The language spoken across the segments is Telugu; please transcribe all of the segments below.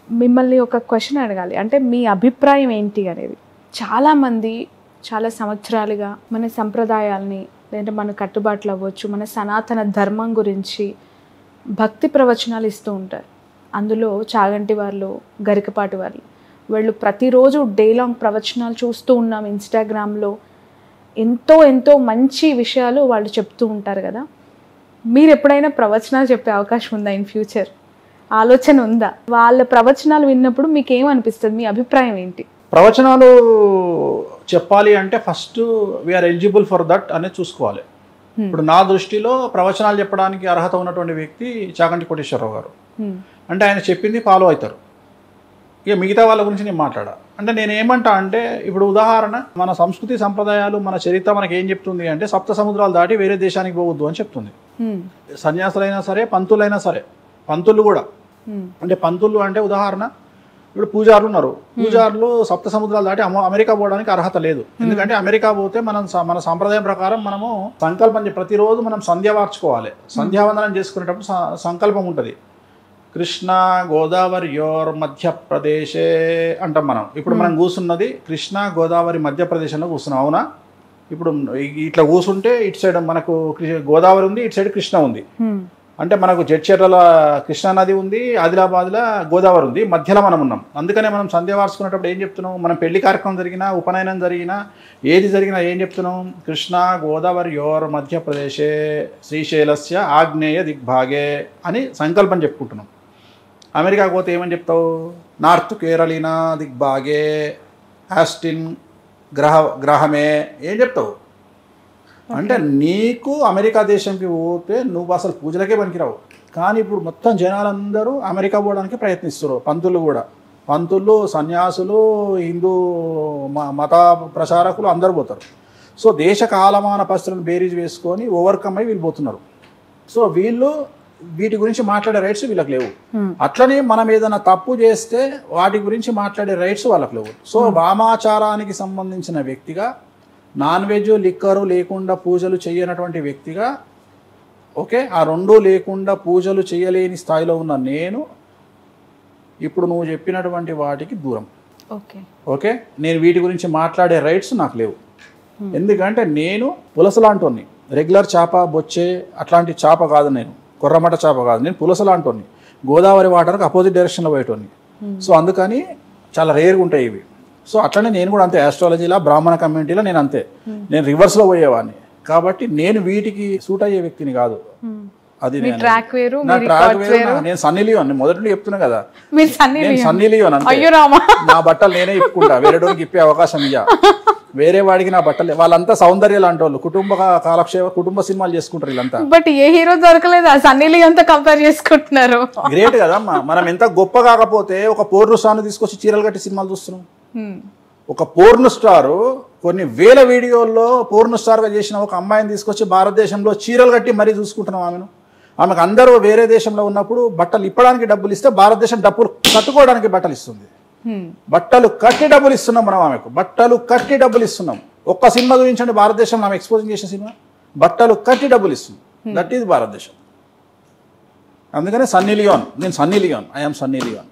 మిమ్మల్ని ఒక క్వశ్చన్ అడగాలి అంటే మీ అభిప్రాయం ఏంటి అనేది చాలామంది చాలా సంవత్సరాలుగా మన సంప్రదాయాల్ని లేదంటే మన కట్టుబాట్లు అవ్వచ్చు మన సనాతన ధర్మం గురించి భక్తి ప్రవచనాలు ఇస్తూ ఉంటారు అందులో చాగంటి వాళ్ళు గరికపాటి వాళ్ళు వాళ్ళు ప్రతిరోజు డే లాంగ్ ప్రవచనాలు చూస్తూ ఉన్నాం ఇన్స్టాగ్రామ్లో ఎంతో ఎంతో మంచి విషయాలు వాళ్ళు చెప్తూ ఉంటారు కదా మీరు ఎప్పుడైనా ప్రవచనాలు చెప్పే అవకాశం ఉందా ఇన్ ఫ్యూచర్ ఆలోచన ఉందా వాళ్ళ ప్రవచనాలు విన్నప్పుడు మీకు ఏమనిపిస్తుంది మీ అభిప్రాయం ఏంటి ప్రవచనాలు చెప్పాలి అంటే first we are eligible for that అనేది చూసుకోవాలి Hmm. ఇప్పుడు నా దృష్టిలో ప్రవచనాలు చెప్పడానికి అర్హత ఉన్నటువంటి వ్యక్తి చాగంటి కోటేశ్వరరావు గారు హ్మ్. అంటే ఆయన చెప్పింది ఫాలో అవుతారు ఇక మిగతా వాళ్ళ గురించి నేను మాట్లాడా అంటే నేను ఏమంటా అంటే ఇప్పుడు ఉదాహరణ మన సంస్కృతి సంప్రదాయాలు మన చరిత్ర మనకి ఏం చెప్తుంది అంటే సప్త సముద్రాలు దాటి వేరే దేశానికి పోవద్దు అని చెప్తుంది హ్మ్. సన్యాసులైనా సరే పంతులైనా సరే పంతులు కూడా హ్మ్. అంటే పంతులు అంటే ఉదాహరణ ఇప్పుడు పూజారులు ఉన్నారు పూజారులు సప్త సముద్రాలు దాటి అమ- అమెరికా పోవడానికి అర్హత లేదు ఎందుకంటే అమెరికా పోతే మనం స- మన సాంప్రదాయం ప్రకారం మనము సంకల్పం చే- ప్రతిరోజు మనం సంధ్య వార్చుకోవాలి సంధ్యావందనం చేసుకునేటప్పుడు స- సంకల్పం ఉంటుంది కృష్ణ గోదావరి యోర్ మధ్యప్రదేశే అంటాం మనం ఇప్పుడు మనం కూర్చున్నది కృష్ణ గోదావరి మధ్యప్రదేశ్లో కూర్చున్నాం అవునా ఇప్పుడు ఇ- ఇట్లా కూర్చుంటే ఇటు సైడ్ మనకు కృ- గోదావరి ఉంది ఇటు సైడ్ కృష్ణ ఉంది హ్మ్. అంటే మనకు జడ్చర్ల కృష్ణా నది ఉంది ఆదిలాబాద్లో గోదావరి ఉంది మధ్యలో మనం ఉన్నాం అందుకనే మనం సంధ్య వార్చుకునేటప్పుడు ఏం చెప్తున్నాం మనం పెళ్లి కార్యక్రమం జరిగినా ఉపనయనం జరిగినా ఏది జరిగినా ఏం చెప్తున్నాం కృష్ణా గోదావరి యోర్ మధ్యప్రదేశే శ్రీశైలస్య ఆగ్నేయ దిగ్భాగే అని సంకల్పం చెప్పుకుంటున్నాం అమెరికా పోతే ఏమని చెప్తావు నార్త్ కేరళీనా దిగ్భాగే ఆస్టిన్ గ్రహ గ్రహమే ఏం చెప్తావు అంటే నీకు అమెరికా దేశంకి పోతే నువ్వు అసలు పూజలకే పనికిరావు కానీ ఇప్పుడు మొత్తం జనాలందరూ అమెరికా పోవడానికి ప్రయత్నిస్తారు పంతులు కూడా పంతులు సన్యాసులు హిందూ మ- మత ప్రచారకులు అందరూ పోతారు సో దేశ కాలమాన పరిస్థితులను బేరీజ్ వేసుకొని ఓవర్కమ్ అయి వీళ్ళు పోతున్నారు సో వీళ్ళు వీటి గురించి మాట్లాడే రైట్స్ వీళ్ళకి లేవు Hmm. అట్లనే మనం ఏదైనా తప్పు చేస్తే వాటి గురించి మాట్లాడే రైట్స్ వాళ్ళకి లేవు సో వామాచారానికి సంబంధించిన వ్యక్తిగా నాన్ వెజ్ లిక్కరు లేకుండా పూజలు చేయనటువంటి వ్యక్తిగా ఓకే ఆ రెండు లేకుండా పూజలు చేయలేని స్థాయిలో ఉన్న నేను ఇప్పుడు నువ్వు చెప్పినటువంటి వాటికి దూరం ఓకే ఓకే నేను వీటి గురించి మాట్లాడే రైట్స్ నాకు లేవు ఎందుకంటే నేను పులసలాంటోని రెగ్యులర్ చేప బొచ్చే అట్లాంటి చేప కాదు నేను కొర్రమట చేప కాదు నేను పులసలాంటోని గోదావరి వాటర్కి అపోజిట్ డైరెక్షన్లో పోయేటోని సో అందుకని చాలా రేర్గా ఉంటాయి ఇవి సో అట్లనే నేను కూడా అంతే ఆస్ట్రాలజీలో బ్రాహ్మణ కమ్యూనిటీలో నేను అంతే నేను రివర్స్లో పోయేవాడిని కాబట్టి నేను వీటికి సూట్ అయ్యే వ్యక్తిని కాదు హ్మ్. అది మీ నేను ట్రాక్ వేరు నా మీ ట్రాక్ రికార్డ్స్ వేరు వేరు నా- నేను సన్నీ లియోన్ నేను మొదటి నుండి చెప్తున్నా కదా మీరు సన్నీ నేను లియోన్. సన్నీ లియోన్ అంతే అయ్యో రామా నా బట్టలు నేనే ఇప్పుకుంటా వేరే డోరికి ఇప్పే అవకాశం ఇయ్య వేరే వాడికి నా బట్టలు వాళ్ళంతా సౌందర్య లాంటి వాళ్ళు కుటుంబ కా- కాలక్షేమ కుటుంబ సినిమాలు చేసుకుంటారు వీళ్ళంతా బట్ ఏ హీరో దొరకలేదు ఆ సన్నీ లియోన్ తో కంపేర్ చేసుకుంటున్నారు గ్రేట్ కదమ్మా మనం ఎంత గొప్ప కాకపోతే ఒక పోర్ను స్టార్ను తీసుకొచ్చి చీరలు కట్టి సినిమాలు చూస్తున్నాం హ్మ్. ఒక పోర్ను స్టారు కొన్ని వేల వీడియోల్లో పోర్ను స్టార్గా చేసిన ఒక అమ్మాయిని తీసుకొచ్చి భారతదేశంలో చీరలు కట్టి మరీ చూసుకుంటున్నాం ఆమెను ఆమెకు అందరూ వేరే దేశంలో ఉన్నప్పుడు బట్టలు ఇప్పడానికి డబ్బులు ఇస్తే భారతదేశం డబ్బులు కట్టుకోవడానికి బట్టలు ఇస్తుంది హ్మ్. బట్టలు కట్టి డబ్బులు ఇస్తున్నాం మనం ఆమెకు బట్టలు కట్టి డబ్బులు ఇస్తున్నాం ఒక్క సినిమా చూపించండి భారతదేశంలో ఆమె ఎక్స్పోజింగ్ చేసిన సినిమా బట్టలు కట్టి డబ్బులు ఇస్తుంది దట్ ఈజ్ భారతదేశం అందుకనే సన్నీ లియోన్ నేను సన్నీ లియోన్ ఐఎమ్ సన్నీ లియోన్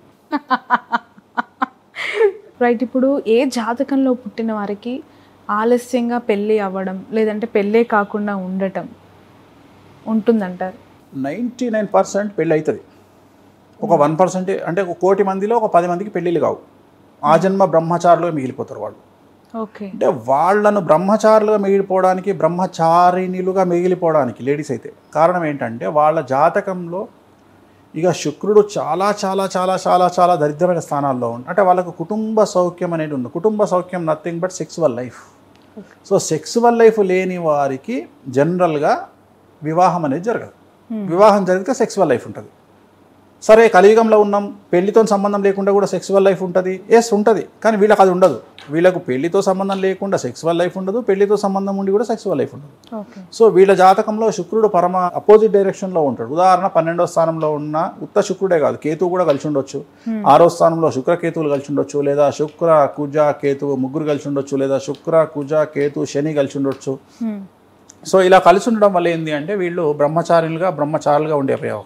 రైట్ ఇప్పుడు ఏ జాతకంలో పుట్టిన వారికి ఆలస్యంగా పెళ్ళి అవ్వడం లేదంటే పెళ్ళే కాకుండా ఉండటం ఉంటుందంటారు నైంటీ నైన్ పర్సెంట్ పెళ్ళి అవుతుంది ఒక వన్ పర్సెంట్ అంటే ఒక కోటి మందిలో ఒక పది మందికి పెళ్ళిళ్ళు కావు ఆ జన్మ బ్రహ్మచారులుగా మిగిలిపోతారు వాళ్ళు ఓకే అంటే వాళ్ళను బ్రహ్మచారులుగా మిగిలిపోవడానికి బ్రహ్మచారిణులుగా మిగిలిపోవడానికి లేడీస్ అయితే కారణం ఏంటంటే వాళ్ళ జాతకంలో ఇక శుక్రుడు చాలా చాలా చాలా చాలా చాలా దరిద్రమైన స్థానాల్లో ఉంది అంటే వాళ్ళకు కుటుంబ సౌఖ్యం అనేది ఉంది కుటుంబ సౌఖ్యం nothing but sexual life so sexual life లేని వారికి జనరల్గా వివాహం అనేది జరగదు వివాహం జరిగితే సెక్సువల్ లైఫ్ ఉంటుంది సరే కలియుగంలో ఉన్నాం పెళ్లితో సంబంధం లేకుండా కూడా సెక్సువల్ లైఫ్ ఉంటుంది ఎస్ ఉంటుంది కానీ వీళ్ళకి అది ఉండదు వీళ్ళకు పెళ్లితో సంబంధం లేకుండా సెక్సువల్ లైఫ్ ఉండదు పెళ్లితో సంబంధం ఉండి కూడా సెక్సువల్ లైఫ్ ఉండదు ఓకే సో వీళ్ళ జాతకంలో శుక్రుడు పరమ అపోజిట్ డైరెక్షన్లో ఉంటాడు ఉదాహరణ పన్నెండో స్థానంలో ఉన్న ఉత్త శుక్రుడే కాదు కేతువు కూడా కలిసి ఉండొచ్చు ఆరో స్థానంలో శుక్ర కేతువులు కలిసి ఉండొచ్చు లేదా శుక్ర కుజ కేతువు ముగ్గురు కలిసి ఉండొచ్చు లేదా శుక్ర కుజ కేతు శని కలిసి ఉండొచ్చు సో ఇలా కలిసి ఉండడం వల్ల ఏంటి అంటే వీళ్ళు బ్రహ్మచారులుగా బ్రహ్మచారులుగా ఉండే అవకాశం ఉంది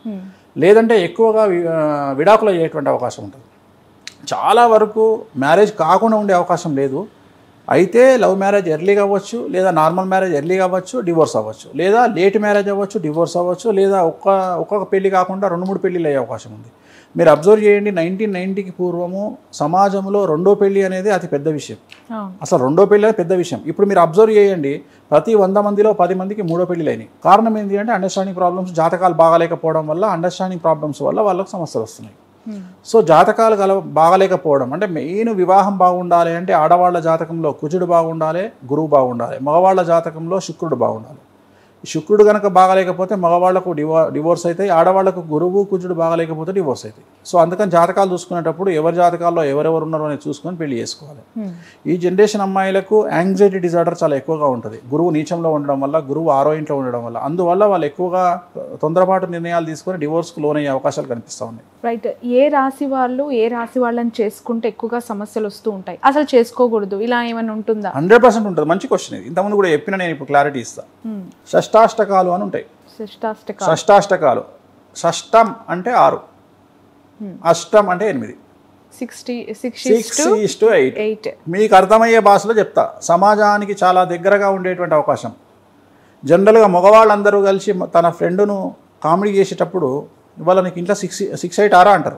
Hmm. లేదంటే ఎక్కువగా వి- ఆ, విడాకులు అయ్యేటువంటి అవకాశం ఉంటుంది చాలా వరకు మ్యారేజ్ కాకుండా ఉండే అవకాశం లేదు అయితే లవ్ మ్యారేజ్ ఎర్లీగా అవ్వచ్చు లేదా నార్మల్ మ్యారేజ్ ఎర్లీగా అవ్వచ్చు డివోర్స్ అవ్వచ్చు లేదా లేట్ మ్యారేజ్ అవ్వచ్చు డివోర్స్ అవ్వచ్చు లేదా ఒక్క ఒక్కొక్క పెళ్లి కాకుండా రెండు మూడు పెళ్ళిళ్ళు అయ్యే అవకాశం ఉంది మీరు అబ్జర్వ్ చేయండి నైన్టీన్ నైన్టీకి పూర్వము సమాజంలో రెండో పెళ్లి అనేది అతి పెద్ద విషయం అవును అసలు రెండో పెళ్ళి అనేది పెద్ద విషయం ఇప్పుడు మీరు అబ్జర్వ్ చేయండి ప్రతి వంద మందిలో పది మందికి మూడో పెళ్ళిళ్ళు అయినాయి కారణం ఏంటి అంటే అండర్స్టాండింగ్ ప్రాబ్లమ్స్ జాతకాలు బాగాలేకపోవడం వల్ల అండర్స్టాండింగ్ ప్రాబ్లమ్స్ వల్ల వాళ్ళకి సమస్యలు వస్తున్నాయి Hmm. సో జాతకాలు గల బాగలేకపోవడం అంటే మెయిన్ వివాహం బాగుండాలి అంటే ఆడవాళ్ళ జాతకంలో కుజుడు బాగుండాలి గురువు బాగుండాలి మగవాళ్ళ జాతకంలో శుక్రుడు బాగుండాలి ఈ శుక్రుడు కనుక బాగలేకపోతే మగవాళ్ళకు డివో డివోర్స్ అవుతాయి ఆడవాళ్ళకు గురువు కుజుడు బాగలేకపోతే డివోర్స్ అవుతాయి సో అందుకని జాతకాలు చూసుకునేటప్పుడు ఎవరి జాతకాల్లో ఎవరెవరు ఉన్నారో అనేది చూసుకొని పెళ్లి చేసుకోవాలి Hmm. ఈ జనరేషన్ అమ్మాయిలకు యాంగ్జైటీ డిజార్డర్ చాలా ఎక్కువగా ఉంటుంది గురువు నీచంలో ఉండడం వల్ల గురువు ఆరో ఇంట్లో ఉండడం వల్ల అందువల్ల వాళ్ళు ఎక్కువగా తొందరపాటు నిర్ణయాలు తీసుకొని డివోర్స్కు లోనయ్యే అవకాశాలు కనిపిస్తూ ఉన్నాయి రైట్ ఏ రాశి వాళ్ళు ఏ రాశి వాళ్ళని చేసుకుంటే ఎక్కువగా సమస్యలు వస్తూ ఉంటాయి అసలు చేసుకోకూడదు ఇలా ఏమైనా ఉంటుందా హండ్రెడ్ పర్సెంట్ ఉంటుంది మంచి క్వశ్చన్ ఇది ఇంతకుముందు కూడా చెప్పిన నేను ఇప్పుడు క్లారిటీ ఇస్తాను Hmm. షష్టాష్టకాలు అని ఉంటాయి శిష్టాష్టక షష్టాష్టకాలు షష్టం అంటే ఆరు Hmm. అష్టం అంటే ఎనిమిది sixty six six is to eight eight మీకు అర్థమయ్యే భాషలో చెప్తా సమాజానికి చాలా దగ్గరగా ఉండేటువంటి అవకాశం జనరల్గా మగవాళ్ళందరూ కలిసి మ- తన ఫ్రెండ్ను కామెడీ చేసేటప్పుడు ఇవాళ నీకు ఇంట్లో సిక్స్ సిక్స్ ఎయిట్ ఆరా అంటారు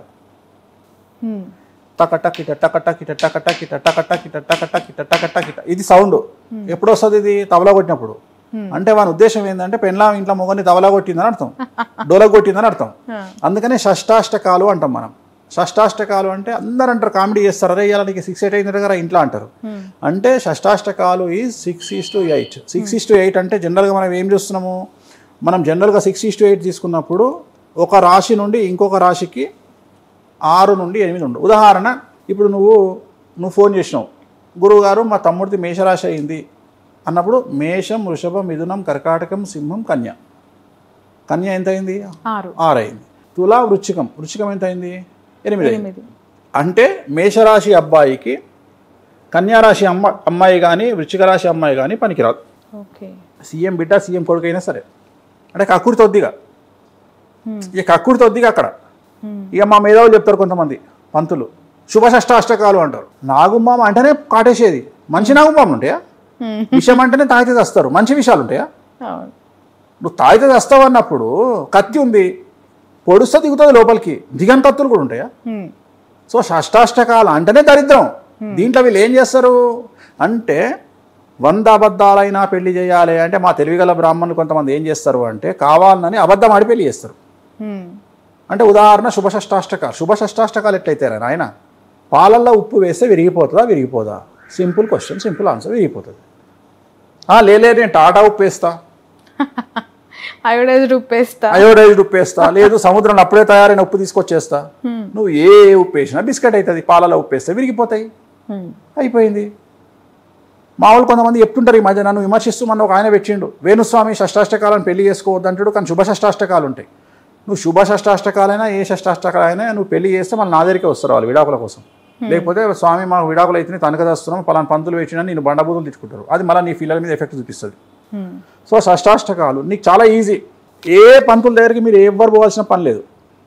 టకటకిట టకటకిట టకటకిట టకటకిట టకటకిట టకటకిట ఇది సౌండ్ ఎప్పుడు వస్తుంది ఇది తబలా కొట్టినప్పుడు అంటే వాని ఉద్దేశం ఏంటంటే పెళ్ళాం ఇంట్లో మొగని తబలా కొట్టిందని అర్థం డోల కొట్టిందని అర్థం అందుకనే షష్టాష్టకాలు అంటాం మనం షష్టాష్టకాలు అంటే అందరు అంటారు కామెడీ చేస్తారు అరే ఇవాళ నీకు సిక్స్ ఎయిట్ అయిన దగ్గర ఇంట్లో అంటారు అంటే షష్టాష్టకాలు ఈ six is to eight six is to eight అంటే జనరల్గా మనం ఏం చూస్తున్నాము మనం జనరల్గా సిక్స్ ఈస్ టు ఎయిట్ తీసుకున్నప్పుడు ఒక రాశి నుండి ఇంకొక రాశికి ఆరు నుండి ఎనిమిది ఉండు ఉదాహరణ ఇప్పుడు నువ్వు నువ్వు ఫోన్ చేసినావు గురువుగారు మా తమ్ముడిది మేషరాశి అయింది అన్నప్పుడు మేషం వృషభం మిథునం కర్కాటకం సింహం కన్య కన్య ఎంత అయింది ఆరు ఆరు అయింది తులా వృచ్చికం వృచ్చికం ఎంత అయింది ఎనిమిది అయింది ఎనిమిది అంటే మేషరాశి అబ్బాయికి కన్యారాశి అమ్మ అమ్మాయి కానీ వృచ్చిక రాశి అమ్మాయి కానీ పనికిరాదు ఓకే సీఎం బిడ్డ సీఎం కొడుకు అయినా సరే అంటే కక్కుడి తొద్దిగా ఇక కక్కుడి తొద్దిగా అక్కడ ఇక మా మేధావులు చెప్తారు కొంతమంది పంతులు శుభ షష్టాష్టకాలు అంటారు నాగుమ్మామ అంటేనే కాటేసేది మంచి నాగుమ్మామ ఉంటాయా విషయం అంటేనే తాగితే తెస్తారు మంచి విషయాలు ఉంటాయా అవును నువ్వు తాగితే తెస్తావు అన్నప్పుడు కత్తి ఉంది పొడుస్తే దిగుతుంది లోపలికి దిగని కత్తులు కూడా ఉంటాయా Hmm. సో షష్టాష్టకాలు అంటేనే దరిద్రం దీంట్లో వీళ్ళు ఏం చేస్తారు అంటే వంద అబద్ధాలైనా పెళ్లి చేయాలి అంటే మా తెలివిగల బ్రాహ్మణులు కొంతమంది ఏం చేస్తారు అంటే కావాలని అబద్ధం ఆడి పెళ్లి చేస్తారు Hmm. అంటే ఉదాహరణ శుభ షష్టాష్టకాలు శుభ షష్టాష్టకాలు ఎట్లయితే ఆయన పాలల్లో ఉప్పు వేస్తే విరిగిపోతుందా విరిగిపోదా సింపుల్ క్వశ్చన్ సింపుల్ ఆన్సర్ విరిగిపోతుంది "ఆ, లేలే నేను టాటా ఉప్పు వేస్తా అయోడైజ్ రూపేస్తా అయోడైజ్డ్ ఉప్పు వేస్తా లేదు సముద్రంలో అప్పుడే తయారైన ఉప్పు తీసుకొచ్చేస్తా నువ్వు ఏ ఉప్పు వేసినా బిస్కెట్ అవుతుంది పాలలో ఉప్పు వేస్తే విరిగిపోతాయి Hmm. అయిపోయింది మామూలు కొంతమంది చెప్తుంటారు ఈ మధ్య నన్ను విమర్శిస్తూ మన ఒక ఆయన పెట్టిండు వేణుస్వామి షష్టాష్టకాలను పెళ్లి చేసుకోవద్దు అంటాడు కానీ శుభ షష్టాష్టకాలు ఉంటాయి నువ్వు శుభ షష్టాష్టకాలైనా ఏ షష్టాష్టకాలైనా నువ్వు పెళ్లి చేస్తే మళ్ళీ నా దగ్గరికి వస్తారు వాళ్ళు విడాకుల కోసం లేకపోతే స్వామి మాకు విడాకులు అయితే తనకదస్తున్నాం పలానా పంతులు పెట్టినా నేను బండబూతులు తిట్టుకుంటారు అది మళ్ళీ నీ పిల్లల మీద ఎఫెక్ట్ చూపిస్తుంది Hmm. సో షష్టాష్టకాలు నీకు చాలా ఈజీ ఏ పంతుల దగ్గరికి మీరు ఎవ్వరు పోవాల్సిన పని లేదు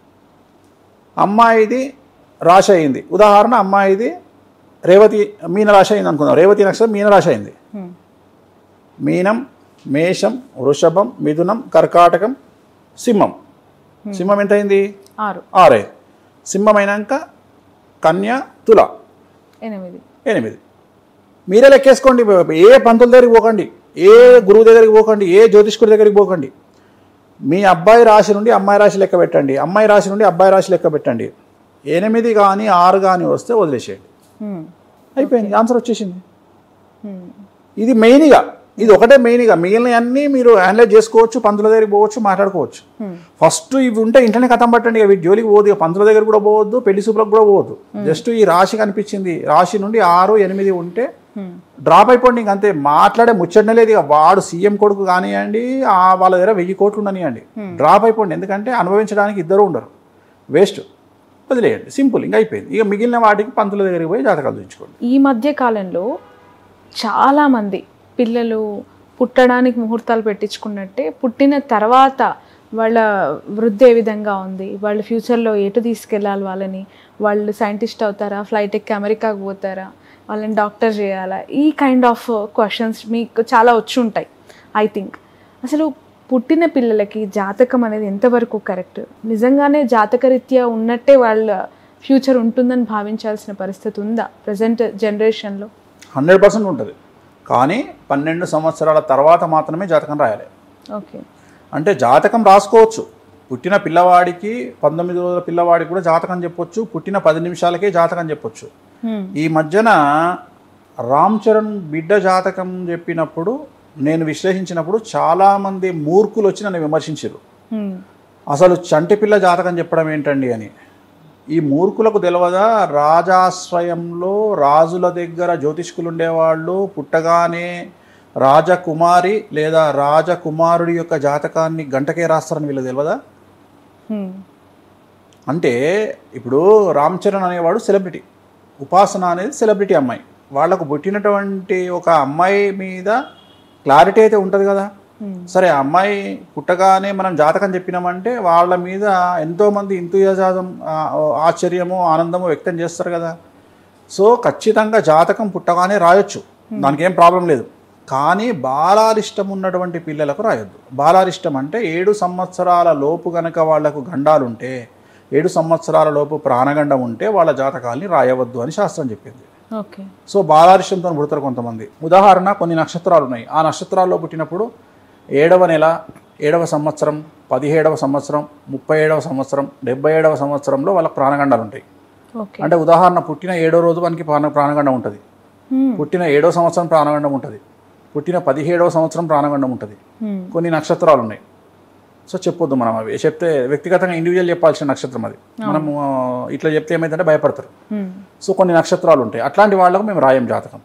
అమ్మాయిది రాశి అయింది ఉదాహరణ అమ్మాయిది రేవతి మీన రాశి అయింది అనుకుందాం రేవతి నక్షత్రం మీన రాశి అయింది Hmm. మీనం మేషం వృషభం మిథునం కర్కాటకం సింహం సింహం ఎంత అయింది ఆరు ఆరే సింహం అయినాక కన్య తుల ఎనిమిది ఎనిమిది మీరే లెక్కేసుకోండి ఏ పంతుల దగ్గరికి పోకండి ఏ గురువు దగ్గరికి పోకండి ఏ జ్యోతిష్కుడి దగ్గరికి పోకండి మీ అబ్బాయి రాశి నుండి అమ్మాయి రాశి లెక్క పెట్టండి అమ్మాయి రాశి నుండి అబ్బాయి రాశి లెక్క పెట్టండి ఎనిమిది కానీ ఆరు కానీ వస్తే వదిలేసేయండి Hmm. అయిపోయింది ఆన్సర్ వచ్చేసింది Hmm. ఇది మెయిన్గా ఇది ఒకటే మెయిన్గా మిగిలిన అన్నీ మీరు అనలైజ్ చేసుకోవచ్చు పంతుల దగ్గరికి పోవచ్చు మాట్లాడుకోవచ్చు Hmm. ఫస్ట్ ఇవి ఉంటే ఇంట్లోనే కథం పట్టండి ఇక వీటి జోలికి పోదు ఇక పంతుల దగ్గర కూడా పోవద్దు పెళ్లి సూపులకు కూడా పోవద్దు జస్ట్ ఈ రాశి కనిపించింది రాశి నుండి ఆరు ఎనిమిది ఉంటే Hmm. డ్రాప్ అయిపోండి ఇంక అంతే మాట్లాడే ముచ్చటనే లేదు ఇక వాడు సీఎం కొడుకు కానివ్వండి ఆ వాళ్ళ దగ్గర వెయ్యి కోట్లు ఉండనివ్వండి డ్రాప్ అయిపోండి ఎందుకంటే అనుభవించడానికి ఇద్దరు ఉండరు వేస్ట్ వదిలేయండి సింపుల్ ఇంకా అయిపోయింది ఇక మిగిలిన వాటికి పంతుల దగ్గరికి పోయి జాతకాలు చూపించుకోండి ఈ మధ్య కాలంలో చాలామంది పిల్లలు పుట్టడానికి ముహూర్తాలు పెట్టించుకున్నట్టే పుట్టిన తర్వాత వాళ్ళ వృద్ధి ఏ విధంగా ఉంది వాళ్ళ ఫ్యూచర్లో ఎటు తీసుకెళ్ళాలి వాళ్ళని వాళ్ళు సైంటిస్ట్ అవుతారా ఫ్లైట్ ఎక్కి అమెరికాకు పోతారా వాళ్ళని డాక్టర్ చేయాలా ఈ కైండ్ ఆఫ్ క్వశ్చన్స్ మీకు చాలా వచ్చి ఉంటాయి ఐ థింక్ అసలు పుట్టిన పిల్లలకి జాతకం అనేది ఎంతవరకు కరెక్ట్ నిజంగానే జాతకరీత్యా ఉన్నట్టే వాళ్ళ ఫ్యూచర్ ఉంటుందని భావించాల్సిన పరిస్థితి ఉందా ప్రజెంట్ జనరేషన్లో హండ్రెడ్ పర్సెంట్ ఉంటుంది కానీ పన్నెండు సంవత్సరాల తర్వాత మాత్రమే జాతకం రాయాలి ఓకే అంటే జాతకం రాసుకోవచ్చు పుట్టిన పిల్లవాడికి పంతొమ్మిది రోజుల పిల్లవాడికి కూడా జాతకం చెప్పొచ్చు పుట్టిన పది నిమిషాలకే జాతకం చెప్పొచ్చు ఈ మధ్యన రామ్ చరణ్ బిడ్డ జాతకం చెప్పినప్పుడు నేను విశ్లేషించినప్పుడు చాలామంది మూర్ఖులు వచ్చి నన్ను విమర్శించారు అసలు చంటి పిల్ల జాతకం చెప్పడం ఏంటండి అని ఈ మూర్ఖులకు తెలియదా రాజాశ్రయంలో రాజుల దగ్గర జ్యోతిష్కులు ఉండేవాళ్ళు పుట్టగానే రాజకుమారి లేదా రాజకుమారుడి యొక్క జాతకాన్ని గంటకే రాస్తారని వీళ్ళకి తెలియదా అంటే ఇప్పుడు రామ్ చరణ్ అనేవాడు సెలబ్రిటీ ఉపాసన అనేది సెలబ్రిటీ అమ్మాయి వాళ్ళకు పుట్టినటువంటి ఒక అమ్మాయి మీద క్లారిటీ అయితే ఉంటుంది కదా సరే ఆ అమ్మాయి పుట్టగానే మనం జాతకం చెప్పినామంటే వాళ్ళ మీద ఎంతోమంది ఇంతుయాజాదం ఆశ్చర్యము ఆనందము వ్యక్తం చేస్తారు కదా సో ఖచ్చితంగా జాతకం పుట్టగానే రాయొచ్చు దానికి ఏం ప్రాబ్లం లేదు కానీ బాలారిష్టం ఉన్నటువంటి పిల్లలకు రాయొద్దు బాలారిష్టం అంటే ఏడు సంవత్సరాల లోపు గనక వాళ్లకు గండాలుంటే ఏడు సంవత్సరాల లోపు ప్రాణగండం ఉంటే వాళ్ళ జాతకాల్ని రాయవద్దు అని శాస్త్రం చెప్పింది ఓకే సో బాలారిష్టంతో పుడతారు కొంతమంది ఉదాహరణ కొన్ని నక్షత్రాలు ఉన్నాయి ఆ నక్షత్రాల్లో పుట్టినప్పుడు ఏడవ నెల ఏడవ సంవత్సరం పదిహేడవ సంవత్సరం ముప్పై ఏడవ సంవత్సరం డెబ్బై ఏడవ సంవత్సరంలో వాళ్ళకి ప్రాణగండాలు ఉంటాయి ఓకే అంటే ఉదాహరణ పుట్టిన ఏడో రోజు మనకి ప్రాణ ప్రాణగండం ఉంటుంది పుట్టిన ఏడో సంవత్సరం ప్రాణగండం ఉంటుంది పుట్టిన పదిహేడవ సంవత్సరం ప్రాణగండం ఉంటుంది కొన్ని నక్షత్రాలు ఉన్నాయి సో చెప్పొద్దు మనం అవి చెప్తే వ్యక్తిగతంగా ఇండివిజువల్ చెప్పాల్సిన నక్షత్రం అది మనము ఆ, ఇట్లా చెప్తే ఏమైందంటే భయపడతారు సో కొన్ని నక్షత్రాలు ఉంటాయి అట్లాంటి వాళ్ళకు మేము రాయం జాతకం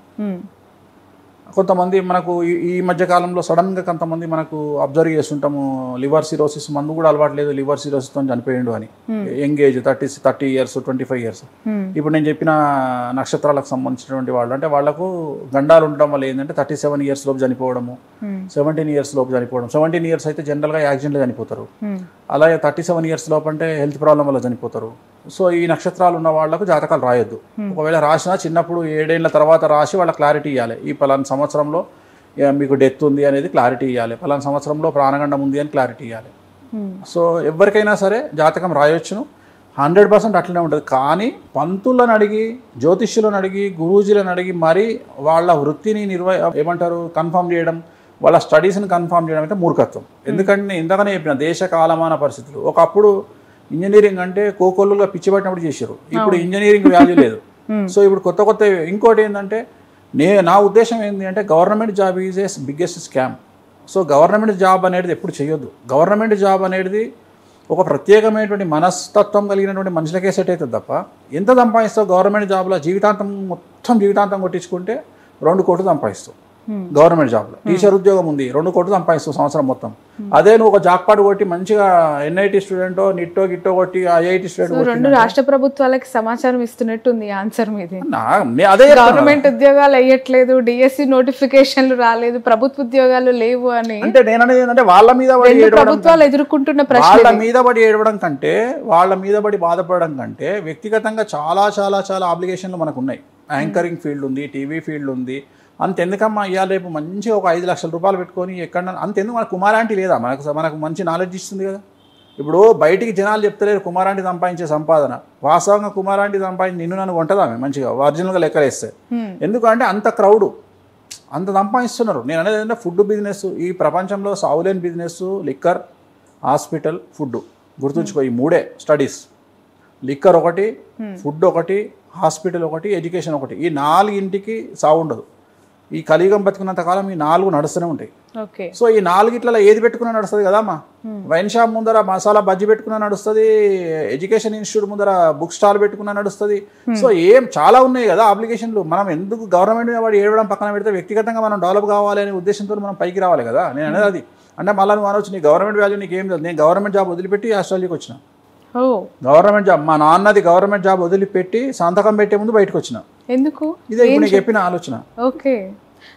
కొంతమంది మనకు ఈ- ఈ మధ్య కాలంలో సడన్గా కొంతమంది మనకు అబ్జర్వ్ చేస్తుంటాము లివర్ సిరోసిస్ మందు కూడా అలవాటు లేదు లివర్ సిరోసిస్తో చనిపోయిండు అని young age thirty thirty years twenty five years ఇప్పుడు నేను చెప్పిన నక్షత్రాలకు సంబంధించినటువంటి వాళ్ళు అంటే వాళ్ళకు గండాలు ఉండడం వల్ల ఏంటంటే థర్టీ సెవెన్ ఇయర్స్ లోపు చనిపోవడము సెవెంటీన్ ఇయర్స్ లోపు చనిపోవడం సెవెంటీన్ ఇయర్స్ అయితే జనరల్గా యాక్సిడెంట్లో చనిపోతారు అలాగే థర్టీ సెవెన్ ఇయర్స్ లోపు అంటే హెల్త్ ప్రాబ్లం వల్ల చనిపోతారు సో ఈ నక్షత్రాలు ఉన్న వాళ్ళకు జాతకాలు రాయొద్దు ఒకవేళ రాసినా చిన్నప్పుడు ఏడేళ్ల తర్వాత రాసి వాళ్ళ క్లారిటీ ఇవ్వాలి ఈ పలానా సంవత్సరంలో ఏ, మీకు డెత్ ఉంది అనేది క్లారిటీ ఇవ్వాలి పలానా సంవత్సరంలో ప్రాణగండం ఉంది అని క్లారిటీ ఇవ్వాలి సో ఎవరికైనా సరే జాతకం రాయొచ్చును హండ్రెడ్ పర్సెంట్ అట్లనే ఉంటుంది కానీ పంతులను అడిగి జ్యోతిష్యులను అడిగి గురూజీలను అడిగి మరీ వాళ్ళ వృత్తిని నిర్వ ఏమంటారు కన్ఫర్మ్ చేయడం వాళ్ళ స్టడీస్ని కన్ఫర్మ్ చేయడం అయితే మూర్ఖత్వం ఎందుకంటే నేను ఇంతగానే చెప్పిన దేశ కాలమాన పరిస్థితులు ఒకప్పుడు ఇంజనీరింగ్ అంటే కోకొల్లుగా పిచ్చి పట్టినప్పుడు చేశారు ఇప్పుడు ఇంజనీరింగ్ వాల్యూ లేదు సో ఇప్పుడు కొత్త కొత్త ఇంకోటి ఏంటంటే నే నా ఉద్దేశం ఏంటి అంటే government job is a biggest scam so government job అనేది ఎప్పుడు చేయొద్దు గవర్నమెంట్ జాబ్ అనేది ఒక ప్రత్యేకమైనటువంటి మనస్తత్వం కలిగినటువంటి మనుషులకే సెట్ అవుతుంది తప్ప ఎంత సంపాదిస్తావు గవర్నమెంట్ జాబ్లో జీవితాంతం మొత్తం జీవితాంతం కొట్టించుకుంటే రెండు కోట్లు సంపాదిస్తావు గవర్నమెంట్ జాబ్లో టీచర్ ఉద్యోగం ఉంది రెండు కోట్లు సంపాదిస్తావు సంవత్సరం మొత్తం అదే నువ్వు ఒక జాక్పాట్ కొట్టి మంచిగా ఎన్ఐటి స్టూడెంటో నిట్టో గిట్టో కొట్టి ఐఐటి సో స్టూడెంట్ రెండు రాష్ట్ర ప్రభుత్వాలకి సమాచారం ఇస్తున్నట్టుంది ఆన్సర్ మీది అదే చెప్తున్నా. గవర్నమెంట్ ఉద్యోగాలు అయ్యట్లేదు డిఎస్సి నోటిఫికేషన్లు రాలేదు ప్రభుత్వ ఉద్యోగాలు లేవు అని అంటే నేను అనేది ఏంటంటే వాళ్ళ మీద పడి రెండు ఏడవడం ప్రభుత్వాలు ఎదుర్కొంటున్న ప్రశ్న వాళ్ళ మీద పడి ఏడవడం కంటే వాళ్ళ మీద పడి బాధపడడం కంటే వ్యక్తిగతంగా చాలా చాలా చాలా ఆబ్లిగేషన్లు మనకు ఉన్నాయి యాంకరింగ్ ఫీల్డ్ ఉంది టీవీ ఫీల్డ్ ఉంది అంతెందుకమ్మా ఇవాళ రేపు మంచిగా ఒక ఐదు లక్షల రూపాయలు పెట్టుకొని ఎక్కడ అంతెందుకు మన కుమారాంటి లేదా మనకు మనకు మంచి నాలెడ్జ్ ఇస్తుంది కదా ఇప్పుడు బయటికి జనాలు చెప్తలేరు కుమారాంటి సంపాదించే సంపాదన వాస్తవంగా కుమారాంటి సంపాదించి నిన్ను నన్ను కొంటదామే మంచిగా ఒరిజినల్గా లెక్కలేస్తే ఎందుకంటే అంత క్రౌడు అంత సంపాదిస్తున్నారు నేను అనేది ఏంటంటే ఫుడ్ బిజినెస్ ఈ ప్రపంచంలో సావులేని బిజినెస్ లిక్కర్ హాస్పిటల్ ఫుడ్ గుర్తుంచుకో ఈ మూడే స్టడీస్ లిక్కర్ ఒకటి ఫుడ్ ఒకటి హాస్పిటల్ ఒకటి ఎడ్యుకేషన్ ఒకటి ఈ నాలుగింటికి సావు ఉండదు ఈ కలియుగం బతికున్నంత కాలం ఈ నాలుగు నడుస్తూనే ఉంటాయి ఓకే సో ఈ నాలుగిట్లలో ఏది పెట్టుకున్నా నడుస్తుంది కదమ్మా వైన్ షాప్ ముందర మసాలా బజ్జీ పెట్టుకున్నా నడుస్తుంది ఎడ్యుకేషన్ ఇన్స్టిట్యూట్ ముందర బుక్ స్టాల్ పెట్టుకున్నా నడుస్తుంది సో ఏం చాలా ఉన్నాయి కదా అప్లికేషన్లు మనం ఎందుకు గవర్నమెంట్ మీద వాడు ఏడవడం పక్కన పెడితే వ్యక్తిగతంగా మనం డెవలప్ కావాలి అనే ఉద్దేశంతో మనం పైకి రావాలి కదా నేను అనేది అది అంటే మళ్ళీ నువ్వు అనొచ్చు నీ గవర్నమెంట్ వాల్యూ నీకు ఏం లేదు నేను గవర్నమెంట్ జాబ్ వదిలిపెట్టి ఆస్ట్రేలియాకి వచ్చిన ఓ గవర్నమెంట్ జాబ్ మా నాన్నది గవర్నమెంట్ జాబ్ వదిలిపెట్టి సంతకం పెట్టే ముందు బయటకు వచ్చిన ఎందుకు ఇదే ఇప్పుడు నీకు చెప్పిన ఆలోచన ఓకే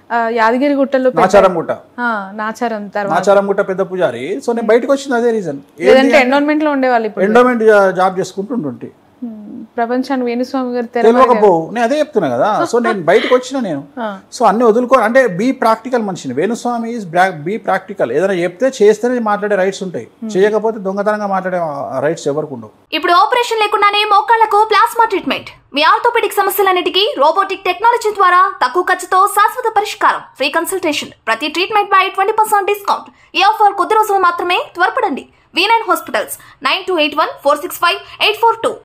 ఆ, యాదగిరి గుట్టలో పెద్ద- నాచారం గుట్ట ఆ, నాచారం తర్వాత నాచారం గుట్ట పెద్ద పూజారి సో నేను బయటకు వచ్చింది అదే రీజన్ లేదంటే ఎండోన్మెంట్ లో ఉండేవాళ్ళు ఇప్పుడు ఎండోమెంట్ జాబ్ చేసుకుంటుంటుంటే ఉమ్, ప్రపంచాన్ని వేణుస్వామి గారు తెర తెలియకపోవు నేను అదే చెప్తున్నా కదా సో నేను బయటకు వచ్చిన నేను ఆ. సో అన్ని వదులుకో అంటే బీ ప్రాక్టికల్ మనిషిని వేణుస్వామి ఈజ్ బీ ప్రాక్టికల్ ఏదైనా చెప్తే చేస్తేనే మాట్లాడే రైట్స్ ఉంటాయి చేయకపోతే దొంగతనంగా మాట్లాడే రైట్స్ ఎవరికి ఉండవు ఇప్పుడు ఆపరేషన్ లేకుండానే మోకాళ్లకు ప్లాస్మా ట్రీట్మెంట్ మీ ఆర్థోపెడిక్ సమస్యలన్నిటికీ రోబోటిక్ టెక్నాలజీ ద్వారా తక్కువ ఖర్చుతో శాశ్వత పరిష్కారం ఫ్రీ కన్సల్టేషన్ ప్రతి ట్రీట్మెంట్ పై ట్వంటీ పర్సెంట్ డిస్కౌంట్ ఈ ఆఫర్ కొద్ది రోజులు మాత్రమే త్వరపడండి V nine hospitals nine two eight one four six five eight four two